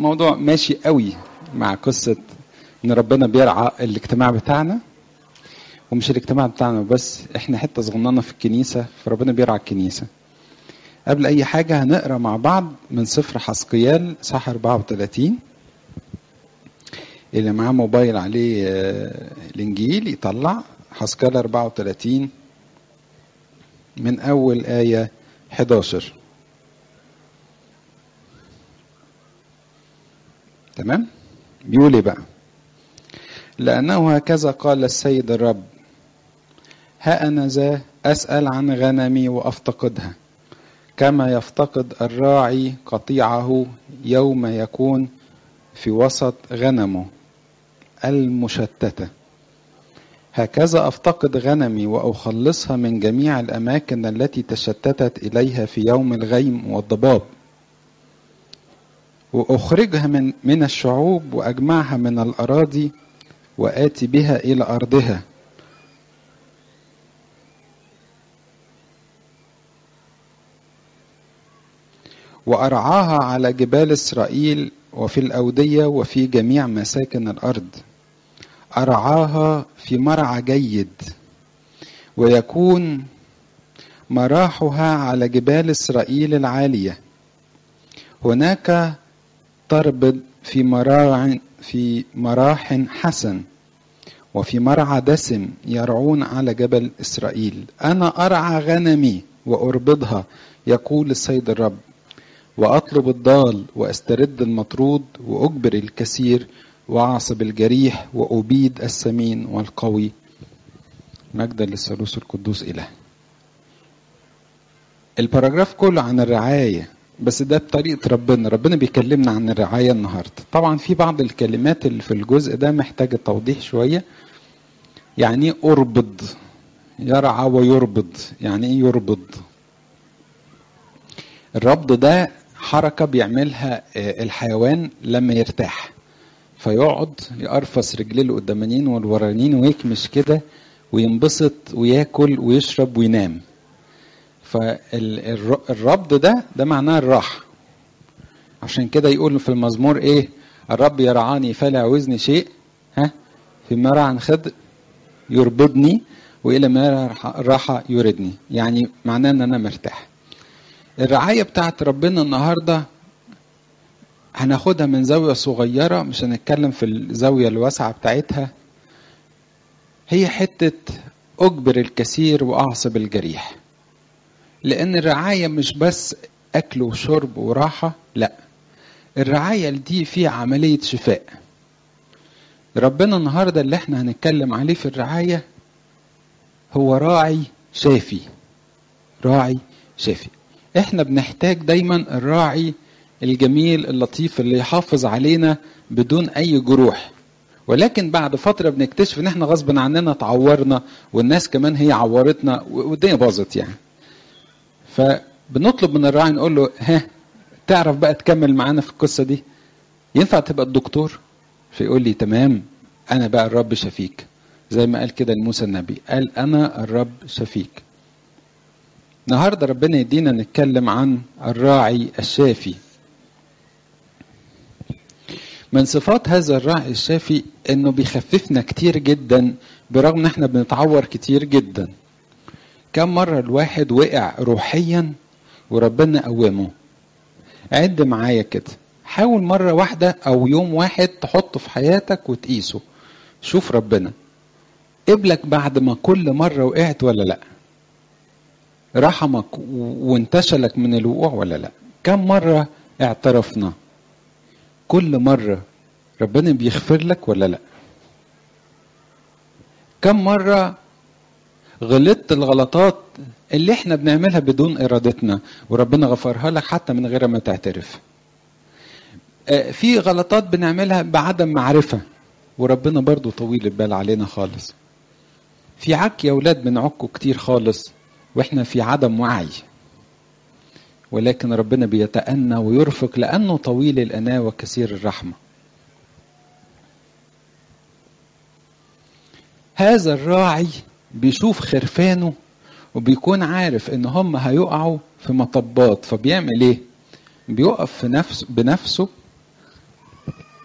موضوع ماشي قوي مع قصة ان ربنا بيرعى الاجتماع بتاعنا ومش الاجتماع بتاعنا بس احنا حتة صغننة في الكنيسة فربنا بيرعى الكنيسة قبل اي حاجة هنقرا مع بعض من سفر حسقيال صح 34 اللي معاه موبايل عليه الانجيل يطلع حسقيال 34 من اول آية 11 تمام بيقول ايه بقى لأنه هكذا قال السيد الرب ها أنا ذا أسأل عن غنمي وأفتقدها كما يفتقد الراعي قطيعه يوم يكون في وسط غنمه المشتتة هكذا أفتقد غنمي وأخلصها من جميع الأماكن التي تشتتت إليها في يوم الغيم والضباب وأخرجها من من الشعوب وأجمعها من الأراضي وآتي بها إلى أرضها وأرعاها على جبال إسرائيل وفي الأودية وفي جميع مساكن الأرض أرعاها في مرعى جيد ويكون مراحها على جبال إسرائيل العالية هناك تربض في مراع في مراح حسن وفي مرعى دسم يرعون على جبل إسرائيل أنا أرعى غنمي وأربضها يقول السيد الرب وأطلب الضال وأسترد المطرود وأجبر الكثير وأعصب الجريح وأبيد السمين والقوي مجدا للثالوث القدوس إله الباراجراف كله عن الرعاية بس ده بطريقة ربنا ربنا بيكلمنا عن الرعاية النهاردة طبعا في بعض الكلمات اللي في الجزء ده محتاجة توضيح شوية يعني ايه أربض يرعى ويربض يعني ايه يربض الربض ده حركة بيعملها الحيوان لما يرتاح فيقعد يقرفص رجليه القدامانيين والورانيين ويكمش كده وينبسط وياكل ويشرب وينام فالربض ده ده معناه الراحة عشان كده يقول في المزمور ايه الرب يرعاني فلا يعوزني شيء ها في مرعى خد يربضني والى مرعى الراحة يردني يعني معناه ان انا مرتاح الرعاية بتاعت ربنا النهاردة هناخدها من زاوية صغيرة مش هنتكلم في الزاوية الواسعة بتاعتها هي حتة أجبر الكثير وأعصب الجريح لأن الرعاية مش بس أكل وشرب وراحة لا الرعاية دي فيها عملية شفاء ربنا النهاردة اللي احنا هنتكلم عليه في الرعاية هو راعي شافي راعي شافي احنا بنحتاج دايما الراعي الجميل اللطيف اللي يحافظ علينا بدون اي جروح ولكن بعد فتره بنكتشف ان احنا غصب عننا اتعورنا والناس كمان هي عورتنا والدنيا باظت يعني فبنطلب من الراعي نقول له ها تعرف بقى تكمل معانا في القصه دي ينفع تبقى الدكتور فيقول لي تمام انا بقى الرب شفيك زي ما قال كده لموسى النبي قال انا الرب شفيك النهارده ربنا يدينا نتكلم عن الراعي الشافي من صفات هذا الراعي الشافي انه بيخففنا كتير جدا برغم ان احنا بنتعور كتير جدا كم مرة الواحد وقع روحيا وربنا قومه عد معايا كده حاول مرة واحدة او يوم واحد تحطه في حياتك وتقيسه شوف ربنا قبلك بعد ما كل مرة وقعت ولا لأ رحمك وانتشلك من الوقوع ولا لا كم مرة اعترفنا كل مرة ربنا بيغفر لك ولا لا كم مرة غلطت الغلطات اللي احنا بنعملها بدون ارادتنا وربنا غفرها لك حتى من غير ما تعترف في غلطات بنعملها بعدم معرفة وربنا برضو طويل البال علينا خالص في عك يا ولاد بنعكوا كتير خالص واحنا في عدم وعي ولكن ربنا بيتأنى ويرفق لأنه طويل الأناة وكثير الرحمة هذا الراعي بيشوف خرفانه وبيكون عارف ان هم هيقعوا في مطبات فبيعمل ايه بيقف في نفس بنفسه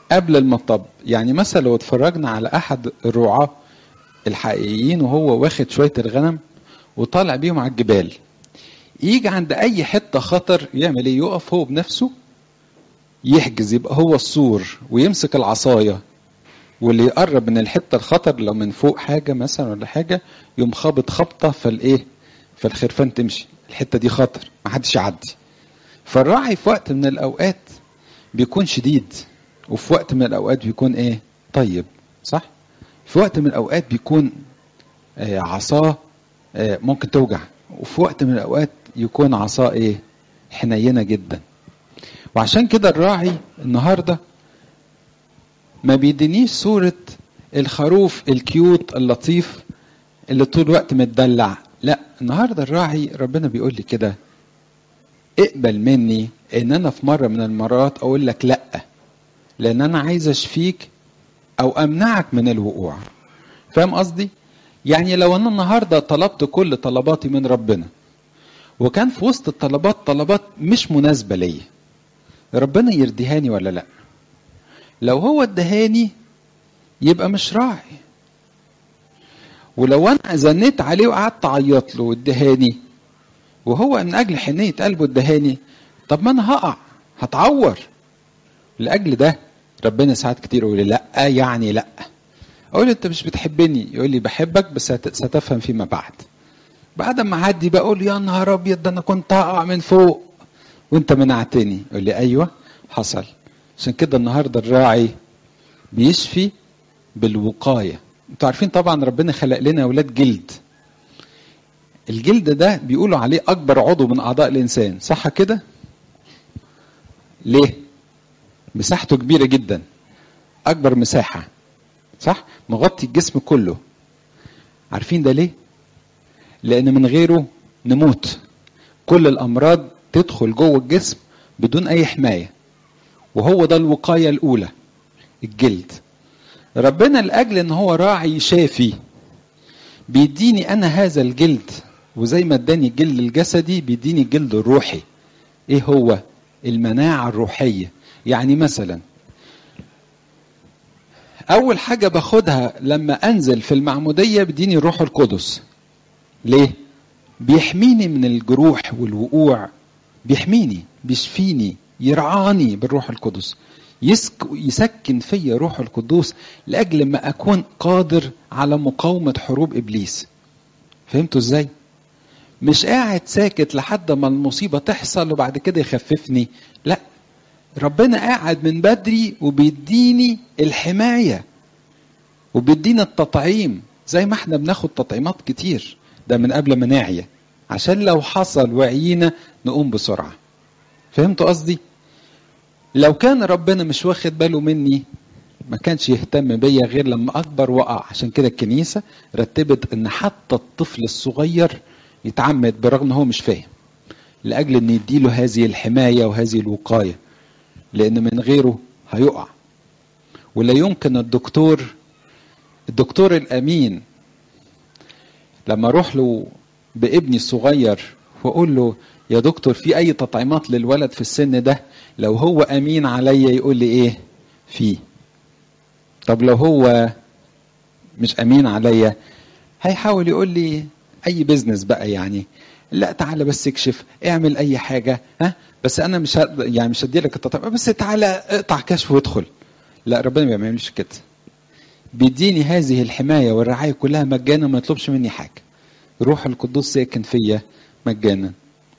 قبل المطب يعني مثلا لو اتفرجنا على احد الرعاة الحقيقيين وهو واخد شوية الغنم وطالع بيهم على الجبال يجي عند اي حتة خطر يعمل ايه يقف هو بنفسه يحجز يبقى هو السور ويمسك العصاية واللي يقرب من الحتة الخطر لو من فوق حاجة مثلا ولا حاجة يقوم خابط خبطة فالايه فالخرفان تمشي الحتة دي خطر محدش يعدي فالراعي في وقت من الأوقات بيكون شديد وفي وقت من الأوقات بيكون إيه طيب صح في وقت من الأوقات بيكون آه عصاه آه ممكن توجع وفي وقت من الأوقات يكون عصاه إيه حنينة جدا وعشان كده الراعي النهارده ما بيدينيش صورة الخروف الكيوت اللطيف اللي طول الوقت متدلع لا النهارده الراعي ربنا بيقول لي كده اقبل مني ان انا في مره من المرات اقول لك لا لان انا عايز اشفيك او امنعك من الوقوع فاهم قصدي يعني لو انا النهارده طلبت كل طلباتي من ربنا وكان في وسط الطلبات طلبات مش مناسبه ليا ربنا يرديهاني ولا لا لو هو ادهاني يبقى مش راعي ولو انا زنيت عليه وقعدت اعيط له وادهاني وهو من اجل حنيه قلبه ادهاني طب ما انا هقع هتعور لاجل ده ربنا ساعات كتير يقول لي لا يعني لا اقول له انت مش بتحبني يقول لي بحبك بس ستفهم فيما بعد بعد ما اعدي بقول يا نهار ابيض ده انا كنت هقع من فوق وانت منعتني يقول لي ايوه حصل عشان كده النهارده الراعي بيشفي بالوقايه انتوا عارفين طبعا ربنا خلق لنا اولاد جلد الجلد ده بيقولوا عليه اكبر عضو من اعضاء الانسان صح كده ليه مساحته كبيره جدا اكبر مساحه صح مغطي الجسم كله عارفين ده ليه لان من غيره نموت كل الامراض تدخل جوه الجسم بدون اي حمايه وهو ده الوقايه الاولى الجلد ربنا لاجل ان هو راعي شافي بيديني انا هذا الجلد وزي ما اداني الجلد الجسدي بيديني الجلد الروحي ايه هو المناعه الروحيه يعني مثلا اول حاجه باخدها لما انزل في المعموديه بيديني الروح القدس ليه بيحميني من الجروح والوقوع بيحميني بيشفيني يرعاني بالروح القدس يسك يسكن فيا روح القدوس لاجل ما اكون قادر على مقاومه حروب ابليس فهمتوا ازاي مش قاعد ساكت لحد ما المصيبه تحصل وبعد كده يخففني لا ربنا قاعد من بدري وبيديني الحمايه وبيدينا التطعيم زي ما احنا بناخد تطعيمات كتير ده من قبل ما نعيا عشان لو حصل وعينا نقوم بسرعه فهمتوا قصدي لو كان ربنا مش واخد باله مني ما كانش يهتم بيا غير لما اكبر وقع عشان كده الكنيسه رتبت ان حتى الطفل الصغير يتعمد برغم ان هو مش فاهم لاجل ان يديله هذه الحمايه وهذه الوقايه لان من غيره هيقع ولا يمكن الدكتور الدكتور الامين لما اروح له بابني الصغير واقول له يا دكتور في اي تطعيمات للولد في السن ده لو هو امين عليا يقول لي ايه في طب لو هو مش امين عليا هيحاول يقول لي اي بزنس بقى يعني لا تعالى بس اكشف اعمل اي حاجه ها بس انا مش هد... يعني مش هدي لك التطعيم بس تعالى اقطع كشف وادخل لا ربنا ما بيعملش كده بيديني هذه الحمايه والرعايه كلها مجانا ما يطلبش مني حاجه روح القدوس ساكن فيا مجانا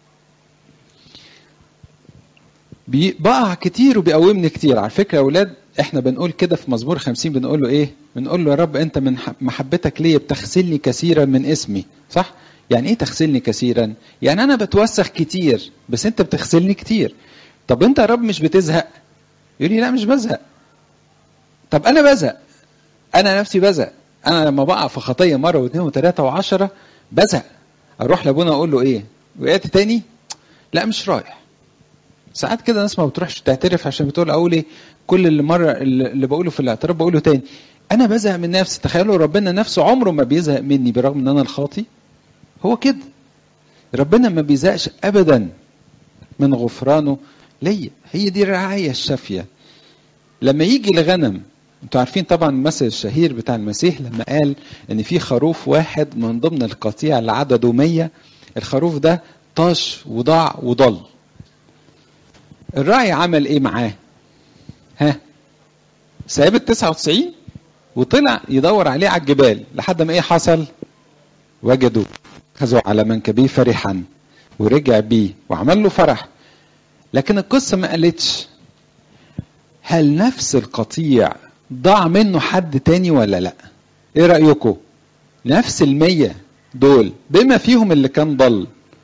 بقع كتير وبيقومني كتير على فكره يا اولاد احنا بنقول كده في مزمور خمسين بنقول له ايه بنقول له يا رب انت من محبتك ليا بتغسلني كثيرا من اسمي صح يعني ايه تغسلني كثيرا يعني انا بتوسخ كتير بس انت بتغسلني كتير طب انت يا رب مش بتزهق يقول لي لا مش بزهق طب انا بزهق انا نفسي بزهق انا لما بقع في خطيه مره واثنين وثلاثه وعشرة بزهق اروح لابونا اقول له ايه وقعت تاني لا مش رايح ساعات كده ناس ما بتروحش تعترف عشان بتقول اقول ايه كل اللي مره اللي بقوله في الاعتراف بقوله تاني انا بزهق من نفسي تخيلوا ربنا نفسه عمره ما بيزهق مني برغم ان انا الخاطي هو كده ربنا ما بيزهقش ابدا من غفرانه ليا هي دي الرعايه الشافيه لما يجي الغنم انتوا عارفين طبعا المثل الشهير بتاع المسيح لما قال ان في خروف واحد من ضمن القطيع اللي عدده 100 الخروف ده طاش وضاع وضل الراعي عمل ايه معاه ها ساب ال 99 وطلع يدور عليه على الجبال لحد ما ايه حصل وجدوا خذوا على منكبيه فرحا ورجع بيه وعمل له فرح لكن القصه ما قالتش هل نفس القطيع ضاع منه حد تاني ولا لا ايه رأيكم نفس المية دول بما فيهم اللي كان ضل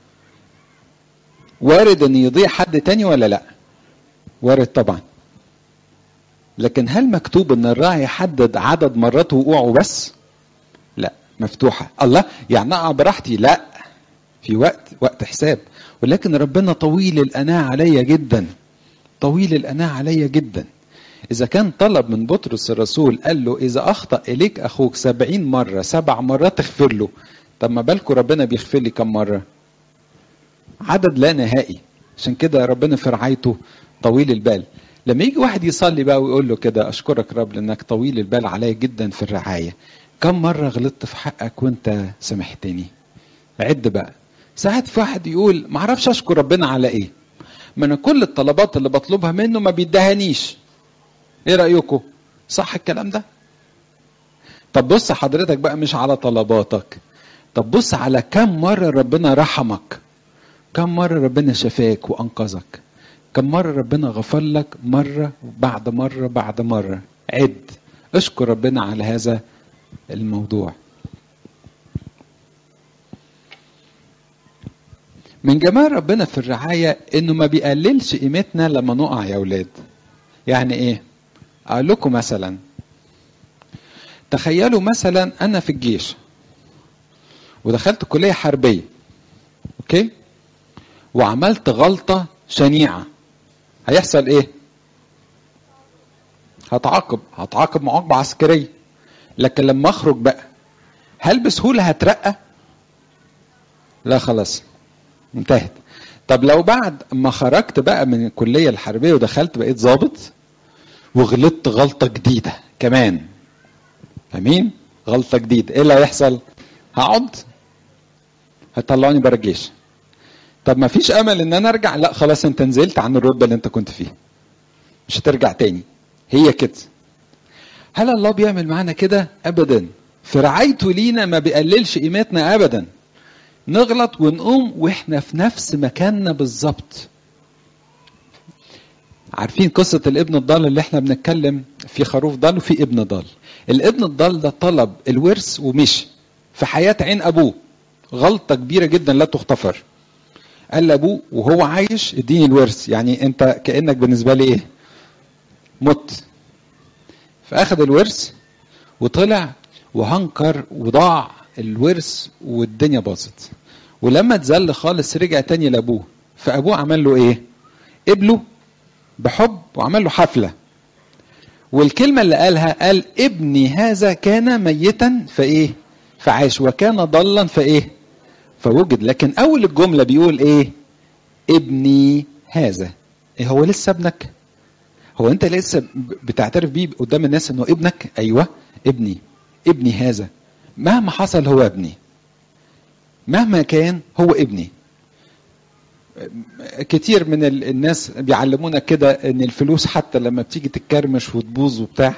وارد ان يضيع حد تاني ولا لا وارد طبعا لكن هل مكتوب ان الراعي يحدد عدد مرات وقوعه بس لا مفتوحة الله يعني اقع براحتي لا في وقت وقت حساب ولكن ربنا طويل الأناة عليا جدا طويل الأناة عليا جدا إذا كان طلب من بطرس الرسول قال له إذا أخطأ إليك أخوك سبعين مرة سبع مرات تغفر له طب ما بالكم ربنا بيغفر لي كم مرة عدد لا نهائي عشان كده ربنا في رعايته طويل البال لما يجي واحد يصلي بقى ويقول له كده أشكرك رب لأنك طويل البال عليا جدا في الرعاية كم مرة غلطت في حقك وانت سامحتني عد بقى ساعات في واحد يقول ما اعرفش اشكر ربنا على ايه ما انا كل الطلبات اللي بطلبها منه ما بيدهنيش ايه رايكم صح الكلام ده طب بص حضرتك بقى مش على طلباتك طب بص على كم مرة ربنا رحمك كم مرة ربنا شفاك وأنقذك كم مرة ربنا غفر لك مرة بعد مرة بعد مرة عد اشكر ربنا على هذا الموضوع من جمال ربنا في الرعاية انه ما بيقللش قيمتنا لما نقع يا اولاد يعني ايه اقول لكم مثلا تخيلوا مثلا انا في الجيش ودخلت كلية حربية اوكي وعملت غلطة شنيعة هيحصل ايه هتعاقب هتعاقب معاقبة عسكرية لكن لما اخرج بقى هل بسهولة هترقى لا خلاص انتهت طب لو بعد ما خرجت بقى من الكليه الحربيه ودخلت بقيت ظابط وغلطت غلطه جديده كمان فاهمين غلطه جديده ايه اللي هيحصل هقعد هيطلعوني بره الجيش طب ما فيش امل ان انا ارجع لا خلاص انت نزلت عن الرتبه اللي انت كنت فيها مش هترجع تاني هي كده هل الله بيعمل معانا كده ابدا في رعايته لينا ما بيقللش قيمتنا ابدا نغلط ونقوم واحنا في نفس مكاننا بالظبط عارفين قصة الابن الضال اللي احنا بنتكلم في خروف ضال وفي ابن ضال الابن الضال ده طلب الورث ومشي في حياة عين ابوه غلطة كبيرة جدا لا تغتفر قال لابوه وهو عايش اديني الورث يعني انت كأنك بالنسبة لي ايه مت فاخد الورث وطلع وهنكر وضاع الورث والدنيا باظت ولما اتذل خالص رجع تاني لابوه فابوه عمل له ايه قبله بحب وعمل له حفله والكلمه اللي قالها قال ابني هذا كان ميتا فايه فعاش وكان ضلا فايه فوجد لكن اول الجمله بيقول ايه ابني هذا إيه هو لسه ابنك هو انت لسه بتعترف بيه قدام الناس انه ابنك ايوه ابني ابني هذا مهما حصل هو ابني مهما كان هو ابني كتير من الناس بيعلمونا كده ان الفلوس حتى لما بتيجي تتكرمش وتبوظ وبتاع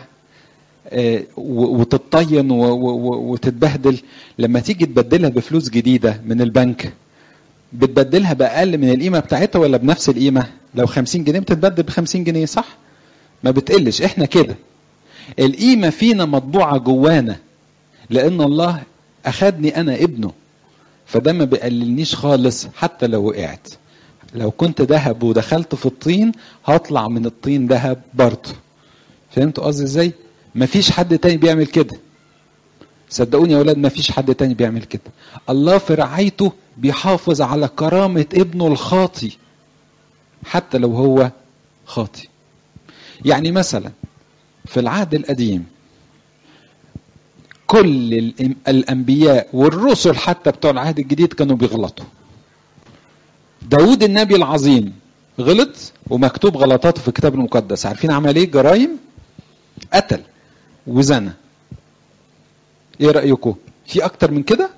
وتتطين وتتبهدل لما تيجي تبدلها بفلوس جديدة من البنك بتبدلها بأقل من القيمة بتاعتها ولا بنفس القيمة لو 50 جنيه بتتبدل ب 50 جنيه صح ما بتقلش احنا كده القيمة فينا مطبوعة جوانا لان الله اخدني انا ابنه فده ما بيقللنيش خالص حتى لو وقعت لو كنت ذهب ودخلت في الطين هطلع من الطين ذهب برضه فهمتوا قصدي ازاي مفيش حد تاني بيعمل كده صدقوني يا اولاد مفيش حد تاني بيعمل كده الله في رعايته بيحافظ على كرامة ابنه الخاطي حتى لو هو خاطي يعني مثلا في العهد القديم كل الانبياء والرسل حتى بتوع العهد الجديد كانوا بيغلطوا داود النبي العظيم غلط ومكتوب غلطاته في الكتاب المقدس عارفين عمل ايه جرايم قتل وزنى ايه رايكم في اكتر من كده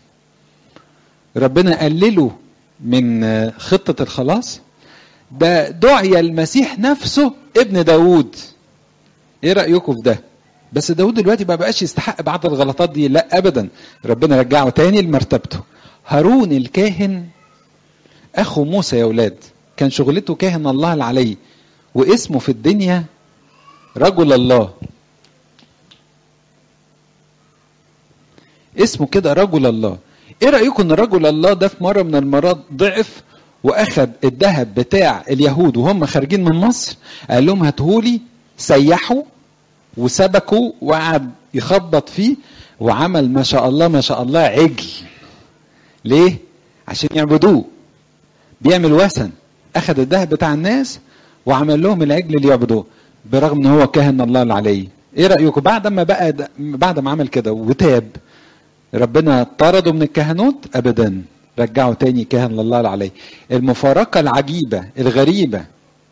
ربنا قلله من خطه الخلاص ده دعي المسيح نفسه ابن داوود ايه رايكم في ده بس داود دلوقتي ما بقاش يستحق بعض الغلطات دي لا ابدا ربنا رجعه تاني لمرتبته هارون الكاهن اخو موسى يا ولاد كان شغلته كاهن الله العلي واسمه في الدنيا رجل الله اسمه كده رجل الله ايه رايكم ان رجل الله ده في مره من المرات ضعف واخد الذهب بتاع اليهود وهم خارجين من مصر قال لهم هاتهولي سيحوا وسبكوا وقعد يخبط فيه وعمل ما شاء الله ما شاء الله عجل ليه عشان يعبدوه بيعمل وثن اخذ الذهب بتاع الناس وعمل لهم العجل اللي يعبدوه برغم ان هو كاهن الله العلي ايه رايكم بعد ما بقى بعد ما عمل كده وتاب ربنا طرده من الكهنوت ابدا رجعه تاني كاهن لله العلي المفارقه العجيبه الغريبه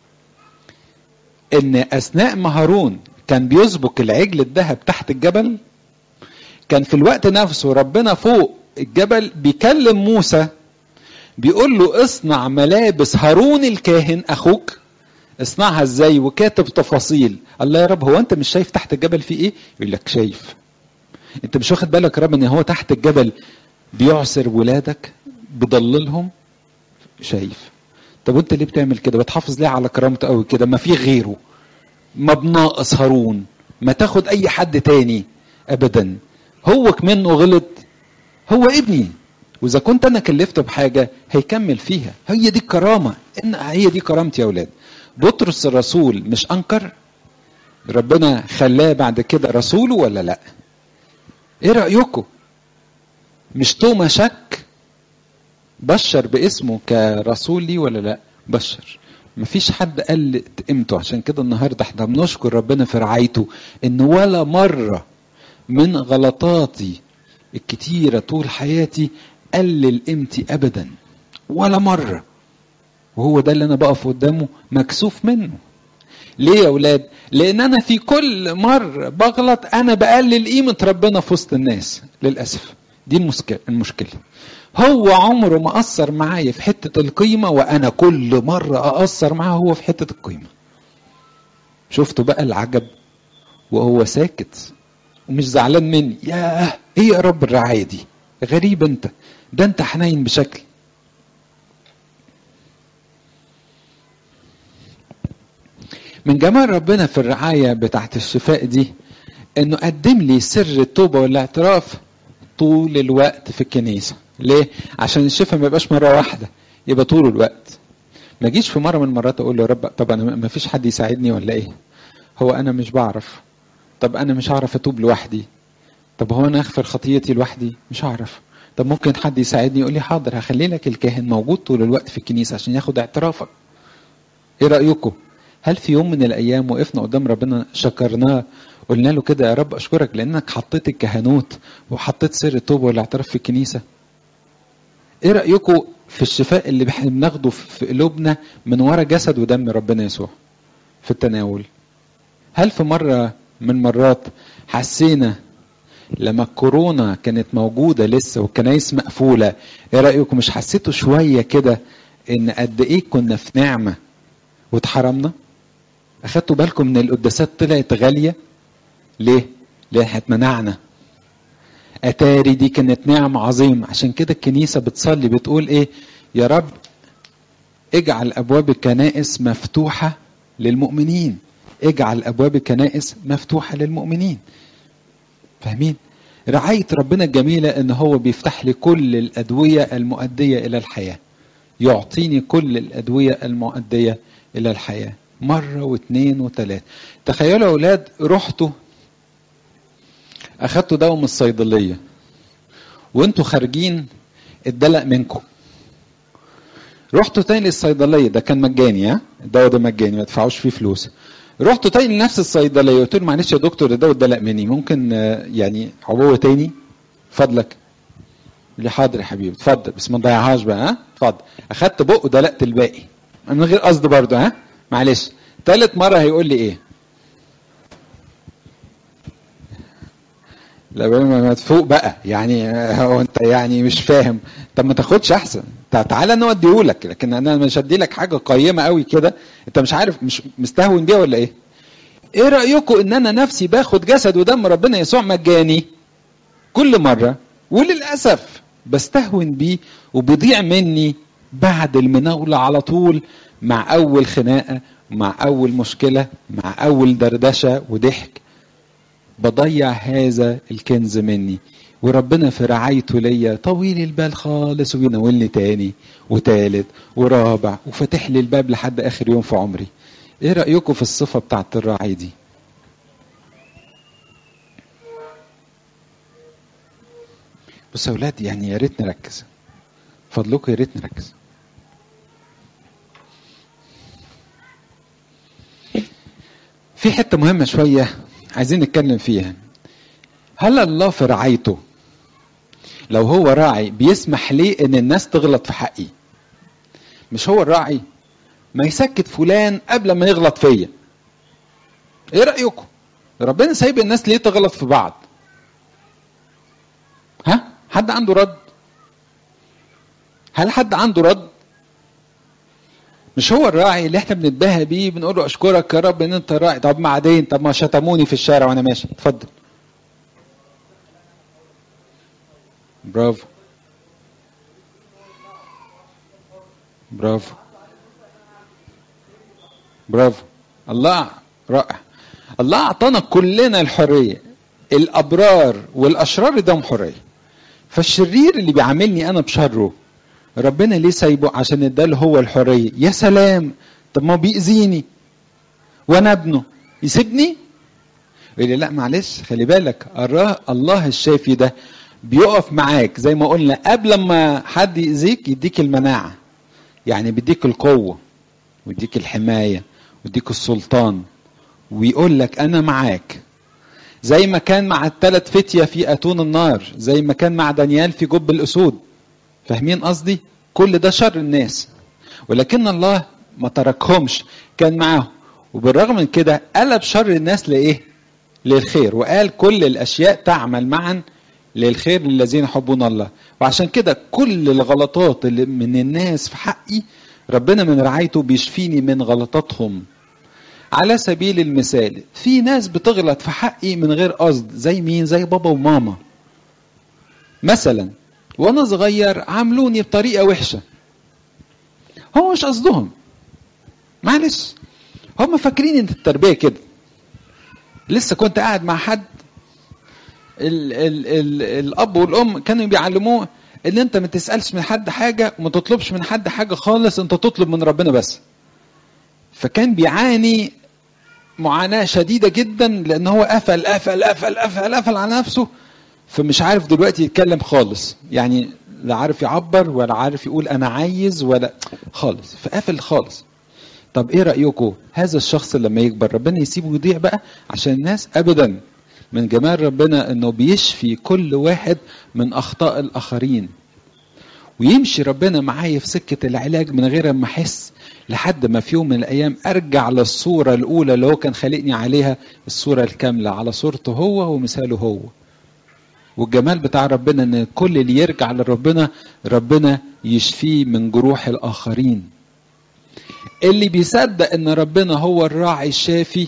ان اثناء ما هارون كان بيسبك العجل الذهب تحت الجبل كان في الوقت نفسه ربنا فوق الجبل بيكلم موسى بيقول له اصنع ملابس هارون الكاهن اخوك اصنعها ازاي وكاتب تفاصيل الله يا رب هو انت مش شايف تحت الجبل في ايه يقول لك شايف انت مش واخد بالك يا رب ان هو تحت الجبل بيعصر ولادك بيضللهم شايف طب وانت ليه بتعمل كده بتحافظ ليه على كرامته قوي كده ما في غيره ما بناقص هارون ما تاخد اي حد تاني ابدا هو منه غلط هو ابني واذا كنت انا كلفته بحاجه هيكمل فيها هي دي الكرامه ان هي دي كرامتي يا اولاد بطرس الرسول مش انكر ربنا خلاه بعد كده رسوله ولا لا ايه رايكم مش توما شك بشر باسمه كرسول لي ولا لا بشر مفيش حد قل قيمته عشان كده النهارده احنا بنشكر ربنا في رعايته ان ولا مره من غلطاتي الكتيره طول حياتي قلل قيمتي ابدا ولا مره وهو ده اللي انا بقف قدامه مكسوف منه ليه يا اولاد لان انا في كل مره بغلط انا بقلل قيمه ربنا في وسط الناس للاسف دي المشكله المشكله هو عمره ما اثر معايا في حته القيمه وانا كل مره ااثر معاه هو في حته القيمه شفتوا بقى العجب وهو ساكت ومش زعلان مني ياه ايه يا رب الرعايه دي غريب انت ده انت حنين بشكل من جمال ربنا في الرعاية بتاعت الشفاء دي انه قدم لي سر التوبة والاعتراف طول الوقت في الكنيسة ليه؟ عشان الشفاء ما يبقاش مرة واحدة يبقى طول الوقت ما اجيش في مرة من المرات اقول له يا رب طب انا ما فيش حد يساعدني ولا ايه؟ هو انا مش بعرف طب انا مش هعرف اتوب لوحدي طب هو انا اغفر خطيتي لوحدي مش هعرف طب ممكن حد يساعدني يقول لي حاضر هخلي لك الكاهن موجود طول الوقت في الكنيسة عشان ياخد اعترافك ايه رأيكم؟ هل في يوم من الايام وقفنا قدام ربنا شكرناه قلنا له كده يا رب اشكرك لانك حطيت الكهنوت وحطيت سر التوبه والاعتراف في الكنيسه ايه رايكم في الشفاء اللي احنا بناخده في قلوبنا من ورا جسد ودم ربنا يسوع في التناول هل في مره من مرات حسينا لما الكورونا كانت موجوده لسه والكنايس مقفوله ايه رايكم مش حسيتوا شويه كده ان قد ايه كنا في نعمه واتحرمنا اخدتوا بالكم ان القداسات طلعت غاليه ليه لان هتمنعنا اتاري دي كانت نعم عظيمه عشان كده الكنيسه بتصلي بتقول ايه يا رب اجعل ابواب الكنائس مفتوحه للمؤمنين اجعل ابواب الكنائس مفتوحه للمؤمنين فاهمين رعايه ربنا الجميله ان هو بيفتح لي كل الادويه المؤديه الى الحياه يعطيني كل الادويه المؤديه الى الحياه مره واثنين وثلاثه تخيلوا يا اولاد رحتوا اخدتوا دواء من الصيدليه وانتوا خارجين اتدلق منكم رحتوا تاني للصيدليه ده كان مجاني ها الدواء ده مجاني ما تدفعوش فيه فلوس رحتوا تاني لنفس الصيدليه قلت له معلش يا دكتور الدواء اتدلق مني ممكن يعني عبوه تاني فضلك لي حاضر يا حبيبي اتفضل بس ما تضيعهاش بقى ها اتفضل اخدت بق ودلقت الباقي من غير قصد برضه ها معلش تالت مره هيقول لي ايه لا ما تفوق بقى يعني هو انت يعني مش فاهم طب ما تاخدش احسن تعالى انا اوديهولك لكن انا مش هدي لك حاجه قيمه قوي كده انت مش عارف مش مستهون بيها ولا ايه ايه رايكم ان انا نفسي باخد جسد ودم ربنا يسوع مجاني كل مره وللاسف بستهون بيه وبيضيع مني بعد المناوله على طول مع اول خناقه مع اول مشكله مع اول دردشه وضحك بضيع هذا الكنز مني وربنا في رعايته ليا طويل البال خالص وبيناولني تاني وتالت ورابع وفتح لي الباب لحد اخر يوم في عمري ايه رايكم في الصفه بتاعت الراعي دي بص يا اولاد يعني يا ريت نركز فضلكم يا ريت نركز في حته مهمه شويه عايزين نتكلم فيها هل الله في رعايته لو هو راعي بيسمح ليه ان الناس تغلط في حقي مش هو الراعي ما يسكت فلان قبل ما يغلط فيا ايه رايكم ربنا سايب الناس ليه تغلط في بعض ها حد عنده رد هل حد عنده رد مش هو الراعي اللي احنا بنتباهى بيه بنقول له اشكرك يا رب ان انت راعي طب بعدين طب ما شتموني في الشارع وانا ماشي اتفضل برافو برافو برافو الله رائع الله اعطانا كلنا الحريه الابرار والاشرار اداهم حريه فالشرير اللي بيعاملني انا بشره ربنا ليه سايبه عشان اداله هو الحريه يا سلام طب ما بيأذيني وانا ابنه يسيبني يقول لي لا معلش خلي بالك الله الشافي ده بيقف معاك زي ما قلنا قبل ما حد يأذيك يديك المناعة يعني بيديك القوة ويديك الحماية ويديك السلطان ويقول لك أنا معاك زي ما كان مع الثلاث فتية في أتون النار زي ما كان مع دانيال في جب الأسود فاهمين قصدي كل ده شر الناس ولكن الله ما تركهمش كان معاهم وبالرغم من كده قلب شر الناس لايه للخير وقال كل الاشياء تعمل معا للخير للذين يحبون الله وعشان كده كل الغلطات اللي من الناس في حقي ربنا من رعايته بيشفيني من غلطاتهم على سبيل المثال في ناس بتغلط في حقي من غير قصد زي مين زي بابا وماما مثلا وانا صغير عاملوني بطريقه وحشه هو مش قصدهم معلش هم فاكرين ان التربيه كده لسه كنت قاعد مع حد ال ال ال الاب والام كانوا بيعلموه ان انت ما تسالش من حد حاجه وما تطلبش من حد حاجه خالص انت تطلب من ربنا بس فكان بيعاني معاناه شديده جدا لان هو قفل قفل قفل قفل قفل على نفسه فمش عارف دلوقتي يتكلم خالص يعني لا عارف يعبر ولا عارف يقول انا عايز ولا خالص فقافل خالص طب ايه رايكم هذا الشخص لما يكبر ربنا يسيبه يضيع بقى عشان الناس ابدا من جمال ربنا انه بيشفي كل واحد من اخطاء الاخرين ويمشي ربنا معايا في سكه العلاج من غير ما احس لحد ما في يوم من الايام ارجع للصوره الاولى اللي هو كان خالقني عليها الصوره الكامله على صورته هو ومثاله هو والجمال بتاع ربنا ان كل اللي يرجع لربنا ربنا يشفيه من جروح الاخرين اللي بيصدق ان ربنا هو الراعي الشافي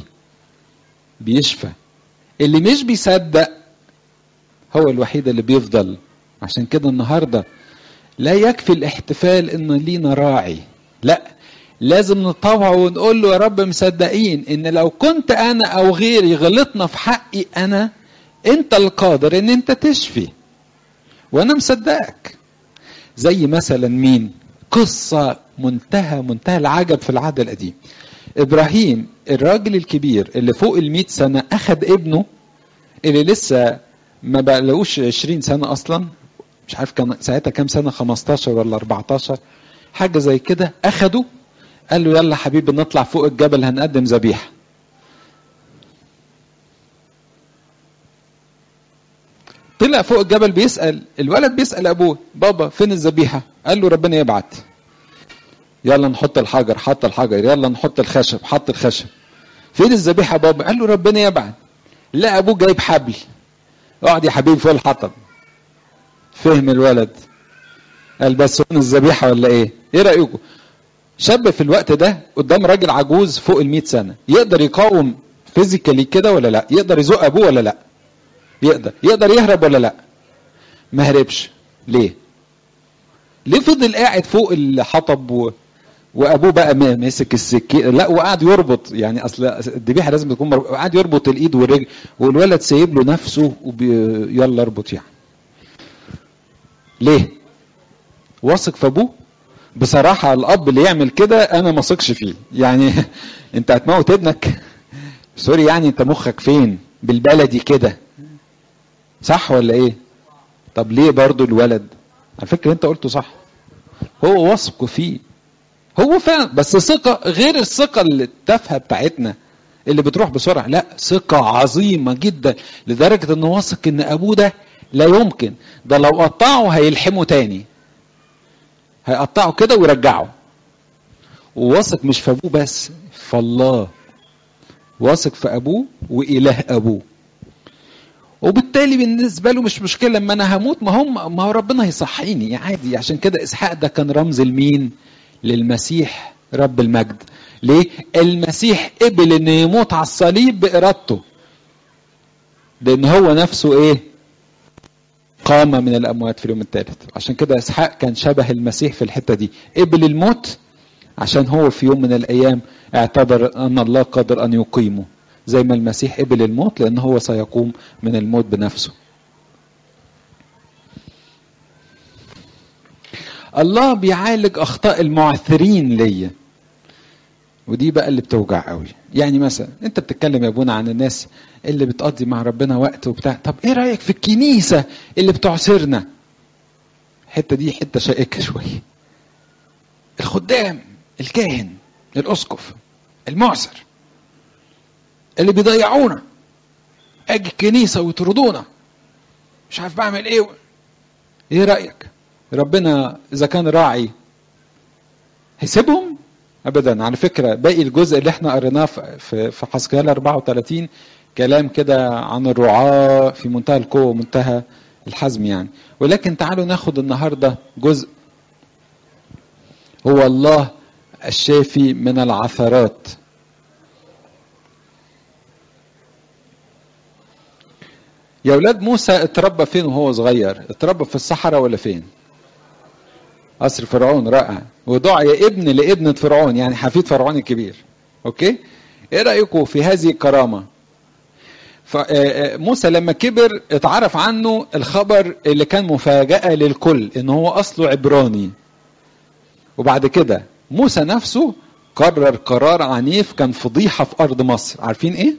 بيشفى اللي مش بيصدق هو الوحيد اللي بيفضل عشان كده النهارده لا يكفي الاحتفال ان لينا راعي لا لازم نطوعه ونقول له يا رب مصدقين ان لو كنت انا او غيري غلطنا في حقي انا انت القادر ان انت تشفي وانا مصدقك زي مثلا مين قصة منتهى منتهى العجب في العهد القديم ابراهيم الراجل الكبير اللي فوق المئة سنة اخد ابنه اللي لسه ما بقلوش عشرين سنة اصلا مش عارف كان ساعتها كام سنة 15 ولا 14 حاجة زي كده اخده قال له يلا حبيبي نطلع فوق الجبل هنقدم ذبيحه طلع فوق الجبل بيسأل الولد بيسأل أبوه بابا فين الذبيحة قال له ربنا يبعت يلا نحط الحجر حط الحجر يلا نحط الخشب حط الخشب فين الذبيحة بابا قال له ربنا يبعت لا أبوه جايب حبل اقعد يا حبيبي فوق الحطب فهم الولد البسون الذبيحه ولا ايه ايه رايكم شاب في الوقت ده قدام راجل عجوز فوق ال سنه يقدر يقاوم فيزيكالي كده ولا لا يقدر يزق ابوه ولا لا يقدر يقدر يهرب ولا لا ما هربش ليه ليه فضل قاعد فوق الحطب و... وابوه بقى ماسك السكين لا وقعد يربط يعني اصل الذبيحه لازم تكون مربوط قعد يربط الايد والرجل والولد سايب له نفسه وبي... يلا اربط يعني ليه واثق في ابوه بصراحه الاب اللي يعمل كده انا ما اثقش فيه يعني انت هتموت ابنك سوري يعني انت مخك فين بالبلدي كده صح ولا ايه طب ليه برضو الولد على فكره انت قلته صح هو واثق فيه هو فعلا بس ثقة غير الثقة التافهة بتاعتنا اللي بتروح بسرعة لا ثقة عظيمة جدا لدرجة انه واثق ان ابوه ده لا يمكن ده لو قطعه هيلحمه تاني هيقطعه كده ويرجعه وواثق مش في ابوه بس في الله واثق في ابوه واله ابوه وبالتالي بالنسبة له مش مشكلة لما أنا هموت ما هم ما هو ربنا هيصحيني عادي عشان كده إسحاق ده كان رمز لمين؟ للمسيح رب المجد. ليه؟ المسيح قبل إنه يموت على الصليب بإرادته. لأن هو نفسه إيه؟ قام من الأموات في اليوم الثالث. عشان كده إسحاق كان شبه المسيح في الحتة دي. قبل الموت عشان هو في يوم من الأيام اعتبر أن الله قادر أن يقيمه. زي ما المسيح قبل الموت لان هو سيقوم من الموت بنفسه الله بيعالج اخطاء المعثرين ليا ودي بقى اللي بتوجع قوي يعني مثلا انت بتتكلم يا ابونا عن الناس اللي بتقضي مع ربنا وقت وبتاع طب ايه رايك في الكنيسه اللي بتعصرنا الحته دي حته شائكه شويه الخدام الكاهن الاسقف المعسر اللي بيضيعونا اجي الكنيسه ويطردونا مش عارف بعمل ايه ايه رايك ربنا اذا كان راعي هيسيبهم ابدا على فكره باقي الجزء اللي احنا قريناه في في حسكيال 34 كلام كده عن الرعاة في منتهى القوه ومنتهى الحزم يعني ولكن تعالوا ناخد النهارده جزء هو الله الشافي من العثرات يا اولاد موسى اتربى فين وهو صغير اتربى في الصحراء ولا فين قصر فرعون رائع ودعي ابن لابنة فرعون يعني حفيد فرعون الكبير اوكي ايه رايكم في هذه الكرامه موسى لما كبر اتعرف عنه الخبر اللي كان مفاجأة للكل ان هو اصله عبراني وبعد كده موسى نفسه قرر قرار عنيف كان فضيحة في ارض مصر عارفين ايه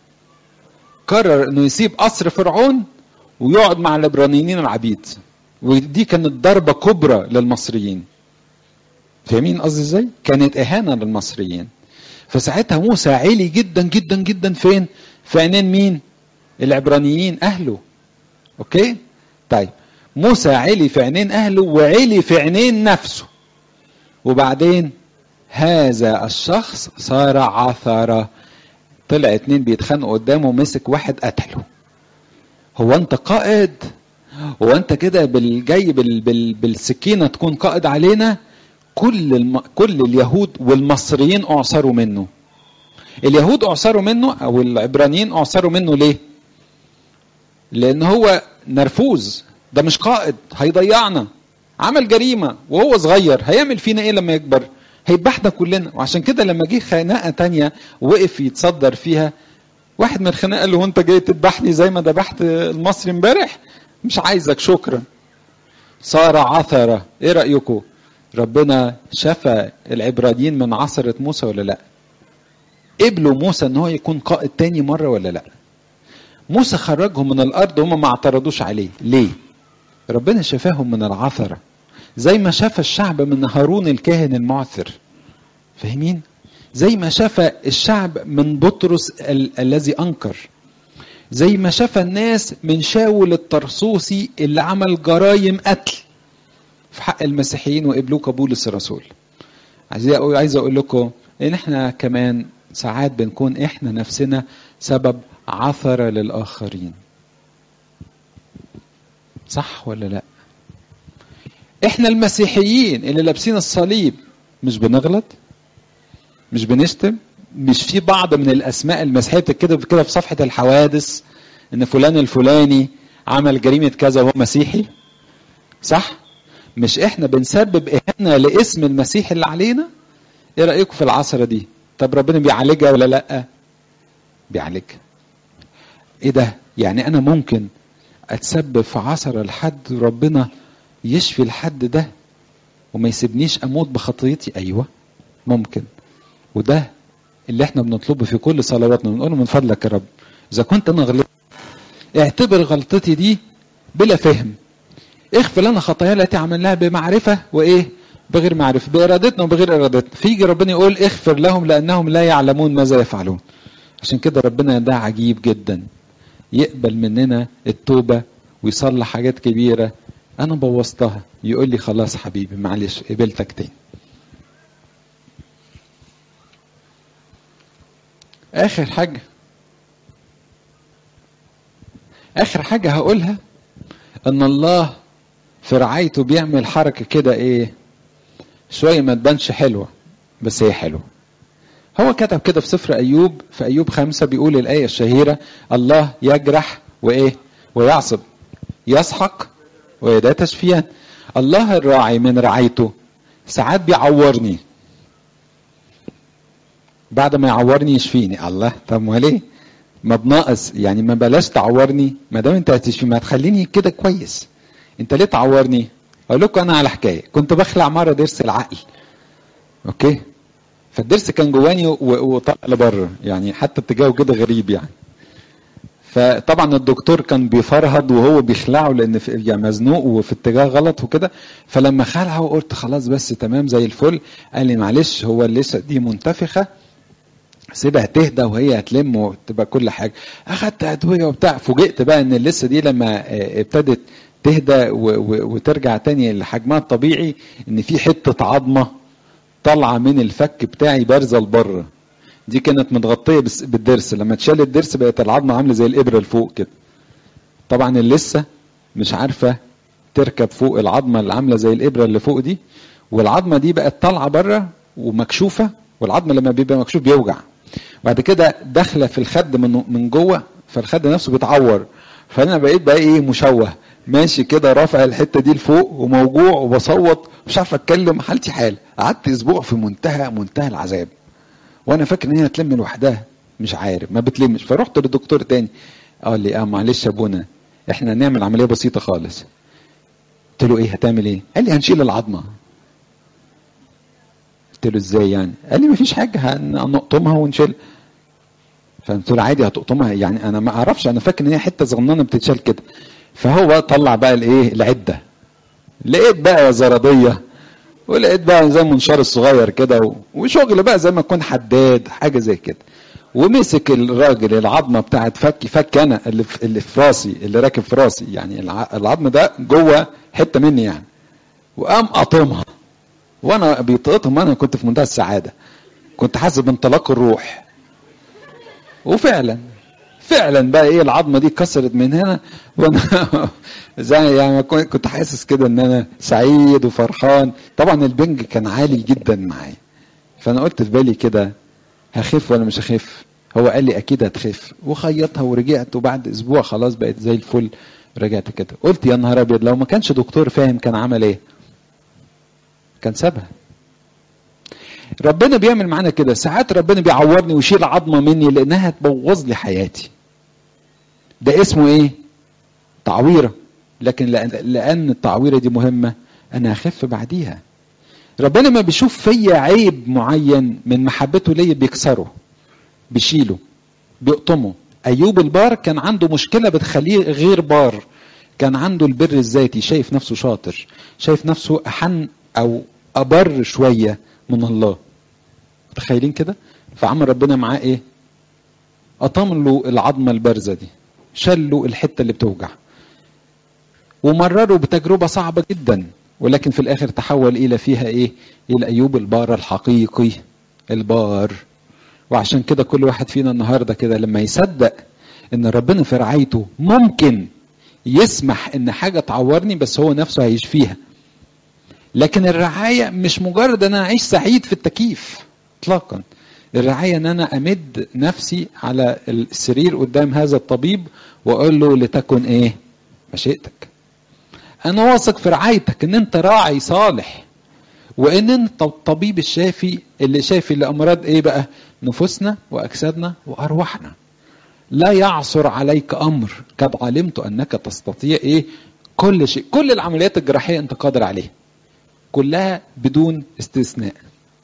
قرر انه يسيب قصر فرعون ويقعد مع العبرانيين العبيد ودي كانت ضربة كبرى للمصريين فاهمين قصدي ازاي؟ كانت اهانة للمصريين فساعتها موسى عالي جدا جدا جدا فين؟ في عينين مين؟ العبرانيين اهله اوكي؟ طيب موسى علي في عينين اهله وعلي في عينين نفسه وبعدين هذا الشخص صار عثرة طلع اتنين بيتخانقوا قدامه مسك واحد قتله هو انت قائد هو انت كده بالجاي بال بال بالسكينه تكون قائد علينا كل الم... كل اليهود والمصريين اعصروا منه اليهود اعصروا منه او العبرانيين اعصروا منه ليه لان هو نرفوز ده مش قائد هيضيعنا عمل جريمه وهو صغير هيعمل فينا ايه لما يكبر هيذبحنا كلنا وعشان كده لما جه خناقه تانية وقف يتصدر فيها واحد من الخناقه قال له انت جاي تذبحني زي ما ذبحت المصري امبارح مش عايزك شكرا صار عثرة ايه رأيكم ربنا شفى العبرانيين من عثرة موسى ولا لا قبلوا موسى ان هو يكون قائد تاني مرة ولا لا موسى خرجهم من الارض وهم ما اعترضوش عليه ليه ربنا شفاهم من العثرة زي ما شفى الشعب من هارون الكاهن المعثر فاهمين زي ما شفى الشعب من بطرس ال- الذي انكر زي ما شفى الناس من شاول الطرسوسي اللي عمل جرايم قتل في حق المسيحيين وقبلوه كبولس الرسول عايز اقول عايز اقول لكم ان احنا كمان ساعات بنكون احنا نفسنا سبب عثره للاخرين صح ولا لا احنا المسيحيين اللي لابسين الصليب مش بنغلط مش بنشتم مش في بعض من الاسماء المسيحيه بتتكتب كده في صفحه الحوادث ان فلان الفلاني عمل جريمه كذا وهو مسيحي صح مش احنا بنسبب اهانه لاسم المسيح اللي علينا ايه رايكم في العصره دي طب ربنا بيعالجها ولا لا بيعالجها ايه ده يعني انا ممكن اتسبب في عثرة لحد ربنا يشفي الحد ده وما يسيبنيش اموت بخطيتي ايوه ممكن وده اللي احنا بنطلبه في كل صلواتنا بنقول من فضلك يا رب اذا كنت انا غلطت اعتبر غلطتي دي بلا فهم اغفر لنا خطايا التي عملناها بمعرفه وايه بغير معرفه بارادتنا وبغير ارادتنا فيجي ربنا يقول اغفر لهم لانهم لا يعلمون ماذا يفعلون عشان كده ربنا ده عجيب جدا يقبل مننا التوبه ويصلح حاجات كبيره انا بوظتها يقول لي خلاص حبيبي معلش قبلتك تاني اخر حاجه اخر حاجه هقولها ان الله في رعايته بيعمل حركه كده ايه شويه ما تبانش حلوه بس هي حلوه هو كتب كده في سفر ايوب في ايوب خمسة بيقول الايه الشهيره الله يجرح وايه ويعصب يسحق ويداه تشفيان الله الراعي من رعايته ساعات بيعورني بعد ما يعورني يشفيني الله طب ما ليه ما بناقص يعني ما بلاش تعورني ما دام انت هتشفي ما تخليني كده كويس انت ليه تعورني اقول لكم انا على حكايه كنت بخلع مره ضرس العقل اوكي فالضرس كان جواني وطلع لبره يعني حتى اتجاهه كده غريب يعني فطبعا الدكتور كان بيفرهد وهو بيخلعه لان في يعني مزنوق وفي اتجاه غلط وكده فلما خلعه قلت خلاص بس تمام زي الفل قال لي معلش هو اللسه دي منتفخه سيبها تهدى وهي هتلم وتبقى كل حاجه اخدت ادويه وبتاع فوجئت بقى ان اللسه دي لما ابتدت تهدى وترجع تاني لحجمها الطبيعي ان في حته عظمه طالعه من الفك بتاعي بارزه لبره دي كانت متغطيه بالضرس لما اتشال الضرس بقت العظمه عامله زي الابره لفوق كده طبعا اللسه مش عارفه تركب فوق العظمه اللي عامله زي الابره اللي فوق دي والعظمه دي بقت طالعه بره ومكشوفه والعظم لما بيبقى مكشوف بيوجع بعد كده داخله في الخد من من جوه فالخد نفسه بيتعور فانا بقيت بقى ايه مشوه ماشي كده رافع الحته دي لفوق وموجوع وبصوت مش عارف اتكلم حالتي حال قعدت اسبوع في منتهى منتهى العذاب وانا فاكر ان هي هتلم لوحدها مش عارف ما بتلمش فرحت للدكتور تاني قال لي اه معلش يا ابونا احنا هنعمل عمليه بسيطه خالص قلت له ايه هتعمل ايه قال لي هنشيل العظمه قلت له ازاي يعني قال لي مفيش حاجه هنقطمها ونشيل فقلت له عادي هتقطمها يعني انا ما اعرفش انا فاكر ان هي حته صغننه بتتشال كده فهو بقى طلع بقى الايه العده لقيت بقى يا زراديه ولقيت بقى زي المنشار الصغير كده وشغل بقى زي ما يكون حداد حاجه زي كده ومسك الراجل العظمه بتاعت فك فك انا اللي في, اللي في راسي اللي راكب في راسي يعني العظم ده جوه حته مني يعني وقام قاطمها وانا بيتقطم انا كنت في منتهى السعاده كنت حاسس بانطلاق الروح وفعلا فعلا بقى ايه العظمه دي اتكسرت من هنا وانا زي يعني كنت حاسس كده ان انا سعيد وفرحان طبعا البنج كان عالي جدا معايا فانا قلت في بالي كده هخف ولا مش هخف هو قال لي اكيد هتخف وخيطها ورجعت وبعد اسبوع خلاص بقت زي الفل رجعت كده قلت يا نهار ابيض لو ما كانش دكتور فاهم كان عمل ايه كان سابها ربنا بيعمل معانا كده ساعات ربنا بيعورني ويشيل عظمه مني لانها هتبوظ لي حياتي ده اسمه ايه تعويره لكن لأن, لان التعويره دي مهمه انا هخف بعديها ربنا ما بيشوف فيا عيب معين من محبته ليا بيكسره بيشيله بيقطمه ايوب البار كان عنده مشكله بتخليه غير بار كان عنده البر الذاتي شايف نفسه شاطر شايف نفسه احن او ابر شويه من الله متخيلين كده فعمل ربنا معاه ايه قطم له العظمه البارزه دي شال له الحته اللي بتوجع ومرره بتجربه صعبه جدا ولكن في الاخر تحول الى فيها ايه الى ايوب البار الحقيقي البار وعشان كده كل واحد فينا النهارده كده لما يصدق ان ربنا في رعايته ممكن يسمح ان حاجه تعورني بس هو نفسه هيشفيها لكن الرعايه مش مجرد ان انا اعيش سعيد في التكييف اطلاقا الرعايه ان انا امد نفسي على السرير قدام هذا الطبيب واقول له لتكن ايه مشيئتك انا واثق في رعايتك ان انت راعي صالح وان انت الطبيب الشافي اللي شافي لامراض ايه بقى نفوسنا واجسادنا وارواحنا لا يعثر عليك امر قد علمت انك تستطيع ايه كل شيء كل العمليات الجراحيه انت قادر عليها كلها بدون استثناء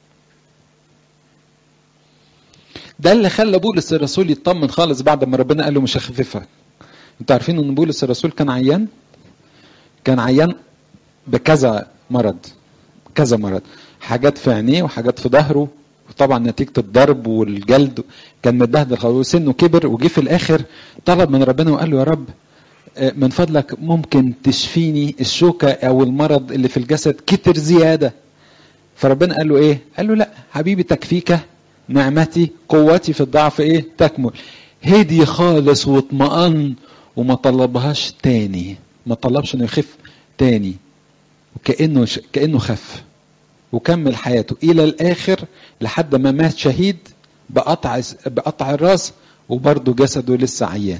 ده اللي خلى بولس الرسول يطمن خالص بعد ما ربنا قال له مش هخففها انتوا عارفين ان بولس الرسول كان عيان كان عيان بكذا مرض كذا مرض حاجات في عينيه وحاجات في ظهره وطبعا نتيجة الضرب والجلد كان متبهدل خالص وسنه كبر وجه في الآخر طلب من ربنا وقال له يا رب من فضلك ممكن تشفيني الشوكة أو المرض اللي في الجسد كتر زيادة فربنا قال له إيه؟ قال له لا حبيبي تكفيك نعمتي قوتي في الضعف إيه؟ تكمل هدي خالص واطمأن وما طلبهاش تاني ما طلبش انه يخف تاني وكانه ش... كانه خف وكمل حياته الى الاخر لحد ما مات شهيد بقطع بقطع الراس وبرضه جسده لسه عيان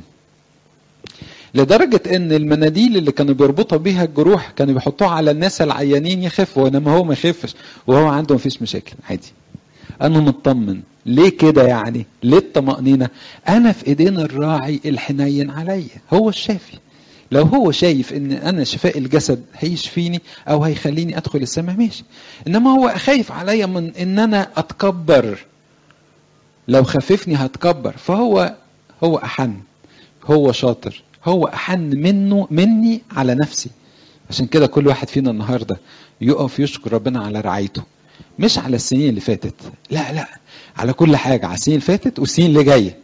لدرجة ان المناديل اللي كانوا بيربطوا بيها الجروح كانوا بيحطوها على الناس العيانين يخفوا انما هو ما يخفش وهو عنده مفيش مشاكل عادي انا مطمن ليه كده يعني ليه الطمأنينة انا في ايدين الراعي الحنين عليا هو الشافي لو هو شايف ان انا شفاء الجسد هيشفيني او هيخليني ادخل السماء ماشي انما هو خايف عليا من ان انا اتكبر لو خففني هتكبر فهو هو احن هو شاطر هو احن منه مني على نفسي عشان كده كل واحد فينا النهارده يقف يشكر ربنا على رعايته مش على السنين اللي فاتت لا لا على كل حاجه على السنين اللي فاتت والسنين اللي جايه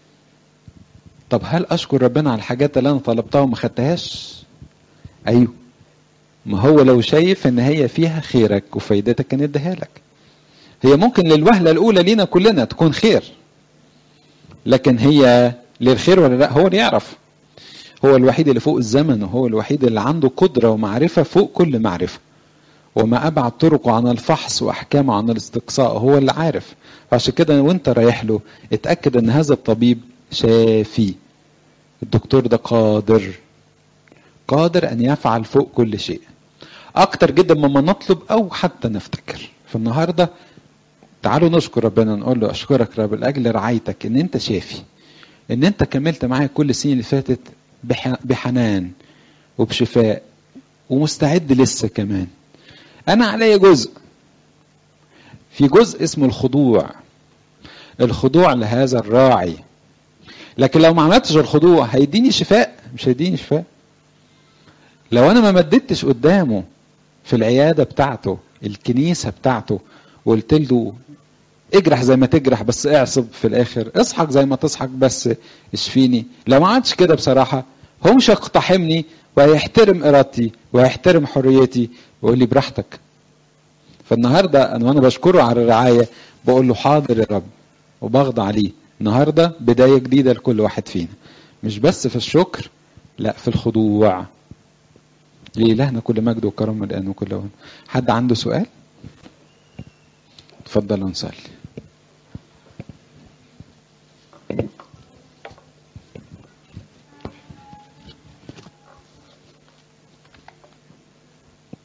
طب هل اشكر ربنا على الحاجات اللي انا طلبتها وما خدتهاش ايوه ما هو لو شايف ان هي فيها خيرك وفايدتك كان اديها لك هي ممكن للوهله الاولى لينا كلنا تكون خير لكن هي للخير ولا لا هو اللي يعرف هو الوحيد اللي فوق الزمن وهو الوحيد اللي عنده قدره ومعرفه فوق كل معرفه وما ابعد طرقه عن الفحص واحكامه عن الاستقصاء هو اللي عارف فعشان كده وانت رايح له اتاكد ان هذا الطبيب شافي الدكتور ده قادر قادر ان يفعل فوق كل شيء اكتر جدا مما نطلب او حتى نفتكر فالنهارده تعالوا نشكر ربنا نقول له اشكرك رب لاجل رعايتك ان انت شافي ان انت كملت معايا كل السنين اللي فاتت بحنان وبشفاء ومستعد لسه كمان انا عليا جزء في جزء اسمه الخضوع الخضوع لهذا الراعي لكن لو ما عملتش الخضوع هيديني شفاء مش هيديني شفاء لو انا ما مددتش قدامه في العياده بتاعته الكنيسه بتاعته وقلت له اجرح زي ما تجرح بس اعصب في الاخر اصحك زي ما تصحك بس اشفيني لو ما عادش كده بصراحه هو مش هيقتحمني وهيحترم ارادتي وهيحترم حريتي ويقول لي براحتك فالنهارده انا وانا بشكره على الرعايه بقول له حاضر يا رب وبخضع ليه النهارده بدايه جديده لكل واحد فينا مش بس في الشكر لا في الخضوع لإلهنا كل مجد وكرم الآن وكل وان حد عنده سؤال؟ اتفضل نصلي